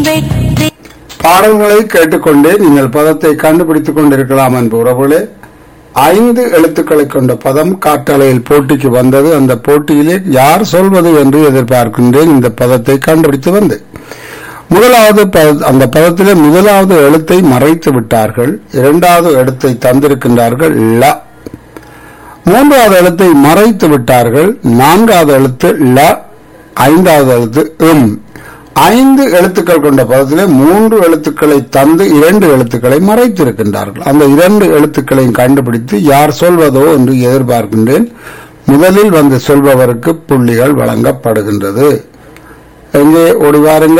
வெற்றி பாடல்களை கேட்டுக்கொண்டே நீங்கள் பதத்தை கண்டுபிடித்துக் கொண்டிருக்கலாம் என்பு உறவுகளே ஐந்து எழுத்துக்களை கொண்ட பதம் காற்றலையில் போட்டிக்கு வந்தது அந்த போட்டியிலே யார் சொல்வது என்று எதிர்பார்க்கின்றேன் இந்த பதத்தை கண்டுபிடித்து வந்து முதலாவது பத- அந்த பதத்திலே முதலாவது எழுத்தை மறைத்து விட்டார்கள் இரண்டாவது எழுத்தை தந்திருக்கின்றார்கள் ல மூன்றாவது எழுத்தை மறைத்து விட்டார்கள் நான்காவது எழுத்து ல ஐந்தாவது எழுத்து இம் ஐந்து எழுத்துக்கள் கொண்ட பதத்திலே மூன்று எழுத்துக்களை தந்து இரண்டு எழுத்துக்களை மறைத்திருக்கின்றார்கள் அந்த இரண்டு எழுத்துக்களையும் கண்டுபிடித்து யார் சொல்வதோ என்று எதிர்பார்க்கின்றேன் முதலில் வந்து சொல்பவருக்கு புள்ளிகள் வழங்கப்படுகின்றது எங்கே ஓடி வாருங்கள்